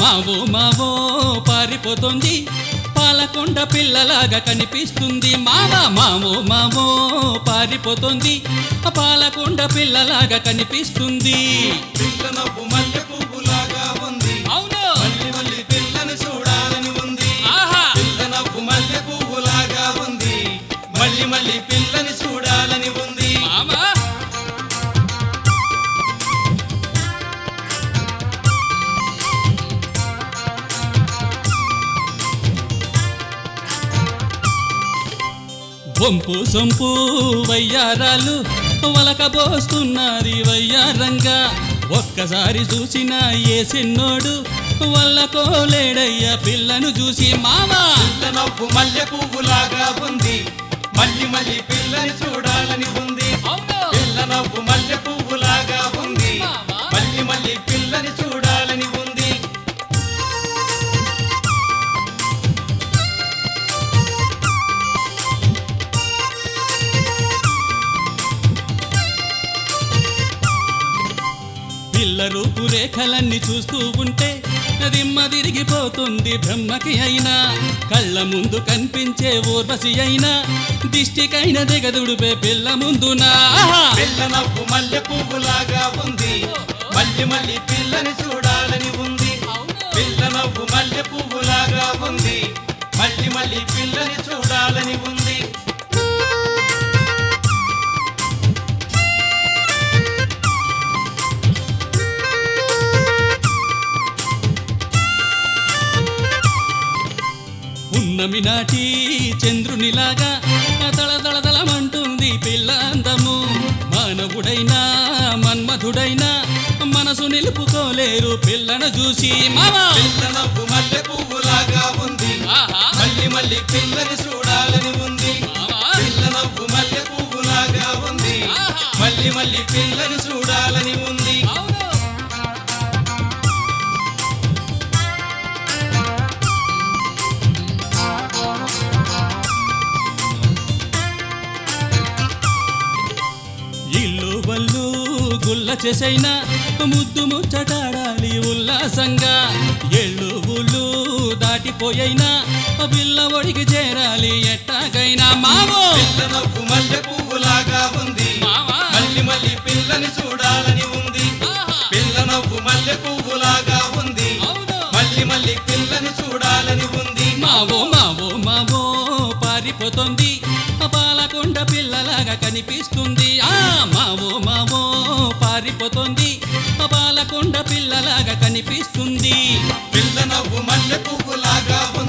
Mao Mao పారిపోతుంది పాలకొండ పిల్లలాగా కనిపిస్తుంది మావా మావో మావో పారిపోతుంది పాలకొండ పిల్లలాగా కనిపిస్తుంది పిల్ల నవ్వు మల్లె పువ్వులాగా ఉంది అవును మళ్ళీ మళ్ళీ పిల్లని చూడాలని ఉంది ఆహా పిల్ల నవ్వు మల్లె పువ్వులాగా ఉంది మళ్ళీ మళ్ళీ పిల్లని చూడాలని ఉంది మామా వంపు సొంపు వయ్యారాలు వలకబోస్తున్నది వయ్యారంగా ఒక్కసారి చూసిన ఏ సిన్నోడు వల్లకోలేడయ్య పిల్లను చూసి మావా పిల్ల నవ్వు మల్లె పువ్వులాగా ఉంది మళ్ళీ మళ్ళీ పిల్లని చూడాలని ఉంది అవును పిల్ల నవ్వు మల్లె పువ్వులాగా ఉంది మావా. మళ్ళీ మళ్ళీ పిల్లని చూడాలని ఉంది పిల్ల రూపురేఖలన్నీ చూస్తూ ఉంటే దిమ్మ తిరిగిపోతుంది బ్రహ్మకి అయినా కళ్ళ ముందు కనిపించే ఊర్వశి అయినా దిష్టికైన దిగదుడిపే పిల్ల ముందునా ఆహా! పిల్ల నవ్వు మల్లె పువ్వులాగా ఉంది మళ్ళీ మళ్ళీ పిల్లని చూడాలని ఉంది పిల్ల నవ్వు మల్లె పువ్వులాగా ఉంది మళ్ళీ మళ్ళీ పిల్లని చూడాలని ఉంది ఉన్నమి నాటి చంద్రునిలాగా తళతళతళమంటుంది పిల్ల అందము మానవుడైనా మన్మధుడైనా మనసు నిలుపుకోలేరు పిల్లను చూసి మావా పిల్ల నవ్వు మల్లె పువ్వులాగా ఉంది ఆహా! మళ్ళీ మళ్ళీ పిల్లని చూడాలని ఉంది మావా! పిల్ల నవ్వు మల్లె పువ్వులాగా ఉంది ఆహా! మళ్ళీ మళ్ళీ పిల్లని చూడాలని ఉంది అవును ఇల్లు వల్లు గుల్ల చేసైనా ముద్దు ముచ్చటాడాలి ఉల్లాసంగా ఎళ్ళు ఊళ్ళు దాటిపోయైనా పిల్ల ఒడికి చేరాలి ఎట్టాగైనా మావో పిల్ల నవ్వు మల్లె పువ్వులాగా ఉంది మావా మళ్ళీ మళ్ళీ పిల్లని చూడాలని ఉంది ఆహా! పిల్ల నవ్వు మల్లె పువ్వులాగా ఉంది అవును మళ్ళీ మళ్ళీ పిల్లని చూడాలని ఉంది మావో మావో మావో పారిపోతుంది పాలకొండ పిల్లలాగా కనిపిస్తుంది ఆ మావో మావో పారిపోతుంది పాలకొండ పిల్లలాగా కనిపిస్తుంది పిల్ల నవ్వు మల్లె పువ్వులాగా ఉంది